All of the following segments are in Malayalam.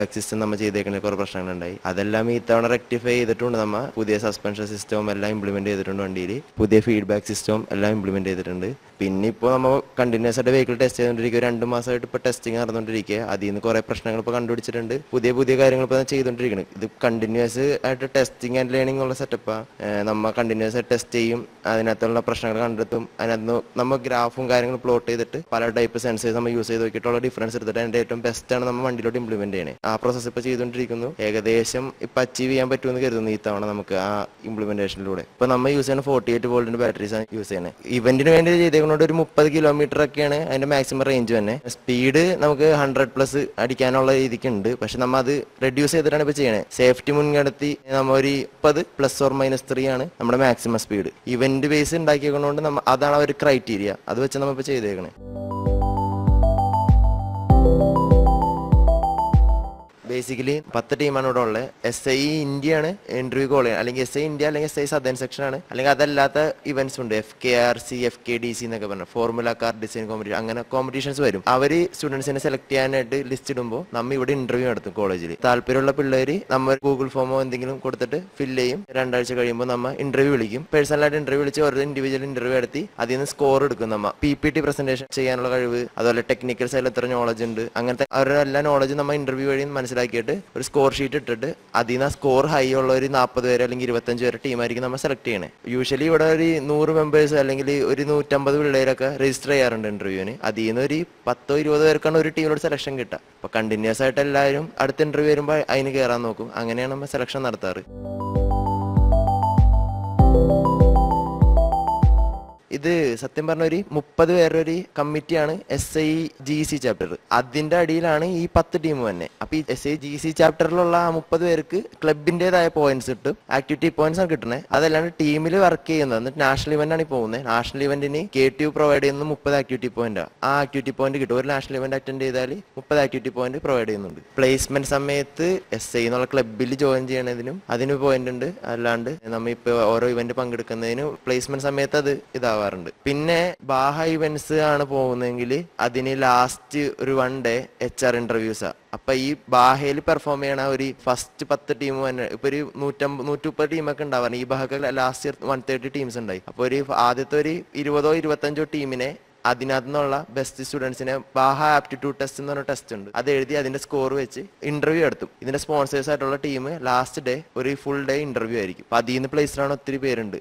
ഫീഡ്ബാക്ക് സിസ്റ്റം നമ്മൾ ചെയ്തേക്കുന്ന കുറേ പ്രശ്നങ്ങളുണ്ടായി അതെല്ലാം ഈ തവണ റെക്ടിഫൈ ചെയ്തിട്ടുണ്ട് നമ്മൾ പുതിയ സസ്പെൻഷൻ സിസ്റ്റവും എല്ലാം ഇംപ്ലിമെന്റ് ചെയ്തിട്ടുണ്ട് വണ്ടിയിൽ പുതിയ ഫീഡ്ബാക്ക് സിസ്റ്റവും എല്ലാം ഇംപ്ലിമെന്റ് ചെയ്തിട്ടുണ്ട് പിന്നെ ഇപ്പോൾ നമ്മൾ കണ്ടിന്യൂസ് ആയിട്ട് വെഹിക്കിൾ ടെസ്റ്റ് ചെയ്തുകൊണ്ടിരിക്കുക രണ്ട് മാസമായിട്ട് ഇപ്പോൾ ടെസ്റ്റിംഗ് നടന്നുകൊണ്ടിരിക്കുക അതിൽ നിന്ന് കുറേ പ്രശ്നങ്ങൾ ഇപ്പോൾ കണ്ടുപിടിച്ചിട്ടുണ്ട് പുതിയ പുതിയ കാര്യങ്ങൾ ഇപ്പോൾ ചെയ്തുകൊണ്ടിരിക്കുന്നത് ഇത് കണ്ടിന്യൂസ് ആയിട്ട് ടെസ്റ്റിംഗ് ആൻഡ് ലേണിംഗ് ഉള്ള സെറ്റപ്പാണ് നമ്മൾ കണ്ടിന്യൂസ് ആയിട്ട് ടെസ്റ്റ് ചെയ്യും അതിനകത്തുള്ള പ്രശ്നങ്ങൾ കണ്ടെത്തും അതിനകത്ത് നമ്മൾ ഗ്രാഫും കാര്യങ്ങളും പ്ലോട്ട് ചെയ്തിട്ട് പല ടൈപ്പ് സെൻസേഴ്സ് നമ്മൾ യൂസ് ചെയ്ത് നോക്കിയിട്ടുള്ള ഡിഫറൻസ് എടുത്തിട്ട് അതിന്റെ ഏറ്റവും ബെസ്റ്റ് ആണ് നമ്മൾ വണ്ടിയിലോട്ട് ഇംപ്ലിമെന്റ് ചെയ്യണേ ആ പ്രോസസ്സ് ഇപ്പോൾ ചെയ്തുകൊണ്ടിരിക്കുന്നു ഏകദേശം ഇപ്പം അച്ചീവ് ചെയ്യാൻ പറ്റുമെന്ന് കരുതുന്നു ഈ തവണ നമുക്ക് ആ ഇംപ്ലിമെന്റേഷനിലൂടെ ഇപ്പൊ നമ്മൾ യൂസ് ചെയ്യുന്ന ഫോർട്ടി എയ്റ്റ് വോൾട്ടിന്റെ ബാറ്ററീസ് ആണ് യൂസ് ചെയ്യുന്നത് ഇവന്റിന് വേണ്ടി ചെയ്തേക്കുന്നത് ഒരു മുപ്പത് കിലോമീറ്റർ ഒക്കെയാണ് അതിന്റെ മാക്സിമം റേഞ്ച് തന്നെ സ്പീഡ് നമുക്ക് ഹൺഡ്രഡ് പ്ലസ് അടിക്കാനുള്ള രീതിക്ക് ഉണ്ട് പക്ഷെ നമ്മൾ അത് റെഡ്യൂസ് ചെയ്തിട്ടാണ് ഇപ്പൊ ചെയ്യണേ സേഫ്റ്റി മുൻകടത്തി നമ്മൾ ഒരു മുപ്പത് പ്ലസ് ഓർ മൈനസ് ത്രീ ആണ് നമ്മുടെ മാക്സിമം സ്പീഡ് ഇവന്റ് ബേസ് ഉണ്ടാക്കിയതുകൊണ്ട് നമ്മ അതാണ് ഒരു ക്രൈറ്റീരിയ അത് വെച്ച് നമ്മൾ ഇപ്പൊ ചെയ്തേക്കണേ ബേസിക്കലി പത്ത് ടീമാണ് ഇവിടെ ഉള്ളത് എസ് ഐ ഇന്ത്യയാണ് ഇന്റർവ്യൂ കോൾ ചെയ്യുന്നത് അല്ലെങ്കിൽ എസ് ഐ ഇന്ത്യ അല്ലെങ്കിൽ എസ് ഐ സദേൺ സെക്ഷൻ ആണ് അല്ലെങ്കിൽ അതല്ലാത്ത ഇവന്റ്സ് ഉണ്ട് F K R C F K D C എന്നൊക്കെ പറഞ്ഞ ഫോർമുല കാർ ഡിസൈൻ കോമ്പറ്റീഷൻ അങ്ങനെ കോമ്പറ്റീഷൻസ് വരും അവർ സ്റ്റുഡൻസിനെ സെലക്ട് ചെയ്യാനായിട്ട് ലിസ്റ്റ് ഇടുമ്പോൾ നമ്മൾ ഇവിടെ ഇന്റർവ്യൂ നടത്തും കോളേജിൽ താല്പര്യമുള്ള പിള്ളേർ നമ്മൾ ഗൂഗിൾ ഫോമോ എന്തെങ്കിലും കൊടുത്തിട്ട് ഫില്ല് ചെയ്യും രണ്ടാഴ്ച കഴിയുമ്പോൾ നമ്മൾ ഇന്റർവ്യൂ വിളിക്കും പേഴ്സണലായിട്ട് ഇന്റർവ്യൂ വിളിച്ച് ഓരോ ഇൻഡിവിജ്വൽ ഇന്റർവ്യൂ നടത്തി അതിൽ നിന്ന് സ്കോർ എടുക്കും നമ്മ പി പി ടി പ്രസന്റേഷൻ ചെയ്യാനുള്ള കഴിവ് അതുപോലെ ടെക്നിക്കൽ സൈഡിൽ എത്ര നോളജ് ഉണ്ട് അങ്ങനത്തെ അവരുടെ എല്ലാ നോളജും നമ്മൾ ഇന്റർവ്യൂ വഴി മനസ്സിലാക്കിയിട്ട് ഒരു സ്കോർ ഷീറ്റ് ഇട്ടിട്ട് അതിൽ നിന്ന് സ്കോർ ഹൈ ഉള്ള ഒരു നാൽപ്പത് പേര് അല്ലെങ്കിൽ ഇരുപത്തഞ്ച് പേരെ ടീമായിരിക്കും നമ്മൾ സെലക്ട് ചെയ്യണേ യൂഷ്വലി ഇവിടെ ഒരു നൂറ് മെമ്പേഴ്സ് അല്ലെങ്കിൽ ഒരു നൂറ്റമ്പത് പിള്ളേരൊക്കെ രജിസ്റ്റർ ചെയ്യാറുണ്ട് ഇന്റർവ്യൂവിന് അതിൽ നിന്ന് ഒരു പത്തോ ഇരുപതോ പേർക്കാണ് ഒരു ടീമിലോട് സെലക്ഷൻ കിട്ടുക അപ്പൊ കണ്ടിന്യൂസ് ആയിട്ട് എല്ലാവരും അടുത്ത ഇന്റർവ്യൂ വരുമ്പോൾ അതിന് കയറാൻ നോക്കും അങ്ങനെയാണ് നമ്മൾ സെലക്ഷൻ നടത്താറ് ഇത് സത്യം പറഞ്ഞ ഒരു മുപ്പത് പേരുടെ ഒരു കമ്മിറ്റിയാണ് S I G C chapter അതിന്റെ അടിയിലാണ് ഈ പത്ത് ടീം തന്നെ അപ്പൊ ഈ എസ് ഐ ജി സി ചാപ്റ്ററിലുള്ള ആ മുപ്പത് പേർക്ക് ക്ലബിന്റേതായ പോയിന്റ്സ് കിട്ടും ആക്ടിവിറ്റി പോയിന്റ്സ് ആണ് കിട്ടുന്നത് അതല്ലാണ്ട് ടീമിൽ വർക്ക് ചെയ്യുന്നത് എന്നിട്ട് നാഷണൽ ഇവന്റ് ആണ് ഈ പോകുന്നത് നാഷണൽ ഇവന്റിന് കെ ടി യു പ്രൊവൈഡ് ചെയ്യുന്നത് മുപ്പത് ആക്ടിവിറ്റി പോയിന്റ് ആ ആക്ടിവിറ്റി പോയിന്റ് കിട്ടും ഒരു നാഷണൽ ഇവന്റ് അറ്റൻഡ് ചെയ്താൽ മുപ്പത് ആക്ടിവിറ്റി പോയിന്റ് പ്രൊവൈഡ് ചെയ്യുന്നുണ്ട് പ്ലേസ്മെന്റ് സമയത്ത് എസ് ഐ എന്നുള്ള ക്ലബിൽ ജോയിൻ ചെയ്യണതിനും അതിന് പോയിന്റ് ഉണ്ട് അല്ലാണ്ട് നമ്മ ഇപ്പൊ ഓരോ ഇവന്റ് പങ്കെടുക്കുന്നതിന് പ്ലേസ്മെന്റ് സമയത്ത് അത് ഇതാവാറുണ്ട് പിന്നെ ബാഹ ഇവന്റ്സ് ആണ് പോകുന്നതെങ്കിൽ അതിന് ലാസ്റ്റ് ഒരു വൺ ഡേ എച്ച് ആർ ഇന്റർവ്യൂസാ അപ്പൊ ഈ ബാഹയിൽ പെർഫോം ചെയ്യണ ഒരു ഫസ്റ്റ് പത്ത് ടീം തന്നെ ഇപ്പൊ ഒരു നൂറ്റമ്പത് നൂറ്റിമുപ്പത് ടീമൊക്കെ ഉണ്ടാവാറ് ഈ ബാഹക്ക് last year one thirty teams ഉണ്ടായി അപ്പൊ ഒരു ആദ്യത്തെ ഒരു ഇരുപതോ ഇരുപത്തഞ്ചോ ടീമിനെ അതിനകത്തു നിന്നുള്ള ബെസ്റ്റ് സ്റ്റുഡൻസിനെ ബാഹ ആപ്റ്റിറ്റ്യൂഡ് ടെസ്റ്റ് എന്ന് പറഞ്ഞ ടെസ്റ്റ് ഉണ്ട് അത് എഴുതി അതിന്റെ സ്കോർ വെച്ച് ഇന്റർവ്യൂ എടുത്തും ഇതിന്റെ സ്പോൺസേഴ്സ് ആയിട്ടുള്ള ടീം ലാസ്റ്റ് ഡേ ഒരു ഫുൾ ഡേ ഇന്റർവ്യൂ ആയിരിക്കും അപ്പൊ അതിൽ നിന്ന് പ്ലേസിലാണ് ഒത്തിരി പേരുണ്ട്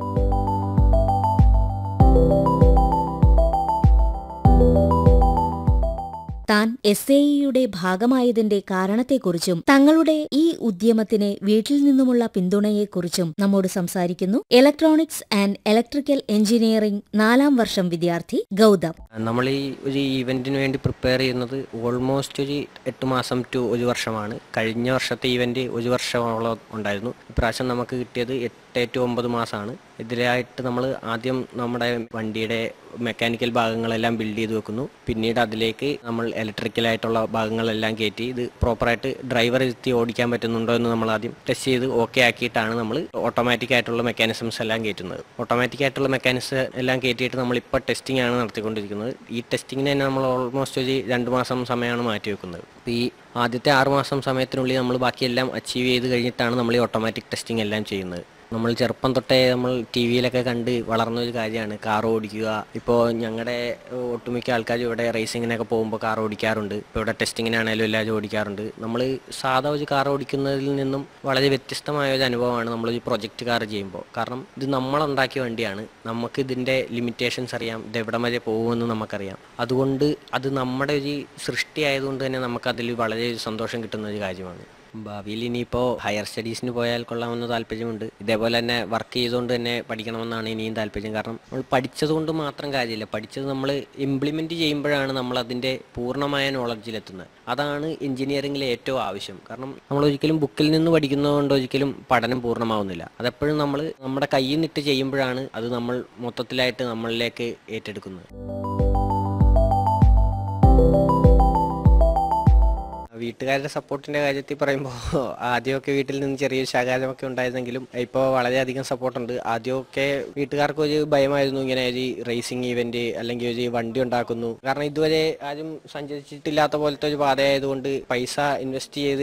താൻ എസ് എ ഇയുടെ ഭാഗമായതിന്റെ കാരണത്തെക്കുറിച്ചും തങ്ങളുടെ ഈ ഉദ്യമത്തിന് വീട്ടിൽ നിന്നുമുള്ള പിന്തുണയെക്കുറിച്ചും നമ്മോട് സംസാരിക്കുന്നു ഇലക്ട്രോണിക്സ് ആൻഡ് ഇലക്ട്രിക്കൽ എഞ്ചിനീയറിംഗ് നാലാം വർഷം വിദ്യാർത്ഥി ഗൗതം നമ്മൾ ഈ ഒരു ഈവെന്റിന് വേണ്ടി പ്രിപ്പയർ ചെയ്യുന്നത് ഓൾമോസ്റ്റ് ഒരു എട്ട് മാസം ടു ഒരു വർഷമാണ് കഴിഞ്ഞ വർഷത്തെ ഈവെന്റ് ഒരു വർഷമോളം ഉണ്ടായിരുന്നു ഇപ്രാവശ്യം നമുക്ക് കിട്ടിയത് എട്ട് ടു ഒമ്പത് മാസമാണ് ഇതിലായിട്ട് നമ്മൾ ആദ്യം നമ്മുടെ വണ്ടിയുടെ മെക്കാനിക്കൽ ഭാഗങ്ങളെല്ലാം ബിൽഡ് ചെയ്ത് വെക്കുന്നു പിന്നീട് അതിലേക്ക് നമ്മൾ ഇലക്ട്രിക്കൽ ആയിട്ടുള്ള ഭാഗങ്ങളെല്ലാം കയറ്റി ഇത് പ്രോപ്പറായിട്ട് ഡ്രൈവർ ഇരുത്തി ഓടിക്കാൻ പറ്റുന്നുണ്ടോ എന്ന് നമ്മൾ ആദ്യം ടെസ്റ്റ് ചെയ്ത് ഓക്കെ ആക്കിയിട്ടാണ് നമ്മൾ ഓട്ടോമാറ്റിക് ആയിട്ടുള്ള മെക്കാനിസംസ് എല്ലാം കയറ്റുന്നത് ഓട്ടോമാറ്റിക് ആയിട്ടുള്ള മെക്കാനിസം എല്ലാം കയറ്റിയിട്ട് നമ്മളിപ്പോൾ ടെസ്റ്റിംഗ് ആണ് നടത്തിക്കൊണ്ടിരിക്കുന്നത് ഈ ടെസ്റ്റിങ്ങിന് തന്നെ നമ്മൾ ഓൾമോസ്റ്റ് ഒരു രണ്ട് മാസം സമയമാണ് മാറ്റി വെക്കുന്നത് അപ്പോൾ ഈ ആദ്യത്തെ ആറ് മാസം സമയത്തിനുള്ളിൽ നമ്മൾ ബാക്കിയെല്ലാം അച്ചീവ് ചെയ്ത് കഴിഞ്ഞിട്ടാണ് നമ്മൾ ഈ ഓട്ടോമാറ്റിക് ടെസ്റ്റിംഗ് എല്ലാം ചെയ്യുന്നത് നമ്മൾ ചെറുപ്പം തൊട്ടേ നമ്മൾ ടി വിയിലൊക്കെ കണ്ട് വളർന്ന ഒരു കാര്യമാണ് കാർ ഓടിക്കുക ഇപ്പോൾ ഞങ്ങളുടെ ഒട്ടുമിക്ക ആൾക്കാർ ഇവിടെ റേസിങ്ങിനൊക്കെ പോകുമ്പോൾ കാർ ഓടിക്കാറുണ്ട് ഇപ്പോൾ ഇവിടെ ടെസ്റ്റിങ്ങിനാണേലും എല്ലാവരും ഓടിക്കാറുണ്ട് നമ്മൾ സാധാ ഒരു കാർ ഓടിക്കുന്നതിൽ നിന്നും വളരെ വ്യത്യസ്തമായ ഒരു അനുഭവമാണ് നമ്മൾ ഒരു പ്രൊജക്റ്റ് കാർ ചെയ്യുമ്പോൾ കാരണം ഇത് നമ്മളുണ്ടാക്കിയ വണ്ടിയാണ് നമുക്ക് ഇതിൻ്റെ ലിമിറ്റേഷൻസ് അറിയാം ഇത് എവിടെ വരെ പോകുമെന്ന് നമുക്കറിയാം അതുകൊണ്ട് അത് നമ്മുടെ ഒരു സൃഷ്ടി ആയതുകൊണ്ട് തന്നെ നമുക്കതിൽ വളരെ സന്തോഷം കിട്ടുന്ന ഒരു കാര്യമാണ് ഭാവിയിൽ ഇനിയിപ്പോൾ ഹയർ സ്റ്റഡീസിന് പോയാൽ കൊള്ളാമെന്ന് താല്പര്യമുണ്ട് ഇതേപോലെ തന്നെ വർക്ക് ചെയ്തുകൊണ്ട് തന്നെ പഠിക്കണമെന്നാണ് ഇനിയും താല്പര്യം കാരണം നമ്മൾ പഠിച്ചത് കൊണ്ട് മാത്രം കാര്യമില്ല പഠിച്ചത് നമ്മൾ ഇംപ്ലിമെൻറ്റ് ചെയ്യുമ്പോഴാണ് നമ്മൾ അതിൻ്റെ പൂർണ്ണമായ നോളജിലെത്തുന്നത് അതാണ് എഞ്ചിനീയറിംഗിലെ ഏറ്റവും ആവശ്യം കാരണം നമ്മൾ ഒരിക്കലും ബുക്കിൽ നിന്ന് പഠിക്കുന്നതുകൊണ്ട് ഒരിക്കലും പഠനം പൂർണ്ണമാവുന്നില്ല അതെപ്പോഴും നമ്മൾ നമ്മുടെ കയ്യിൽ നിന്നിട്ട് ചെയ്യുമ്പോഴാണ് അത് നമ്മൾ മൊത്തത്തിലായിട്ട് നമ്മളിലേക്ക് ഏറ്റെടുക്കുന്നത് വീട്ടുകാരുടെ സപ്പോർട്ടിന്റെ കാര്യത്തിൽ പറയുമ്പോൾ ആദ്യമൊക്കെ വീട്ടിൽ നിന്ന് ചെറിയൊരു ശകാരമൊക്കെ ഉണ്ടായിരുന്നെങ്കിലും ഇപ്പോൾ വളരെയധികം സപ്പോർട്ടുണ്ട് ആദ്യമൊക്കെ വീട്ടുകാർക്ക് ഒരു ഭയമായിരുന്നു ഇങ്ങനെ ഒരു റേസിംഗ് ഈവന്റ് അല്ലെങ്കിൽ ഒരു വണ്ടി ഉണ്ടാക്കുന്നു കാരണം ഇതുവരെ ആരും സഞ്ചരിച്ചിട്ടില്ലാത്ത പോലത്തെ ഒരു പാതയായതുകൊണ്ട് പൈസ ഇൻവെസ്റ്റ് ചെയ്ത്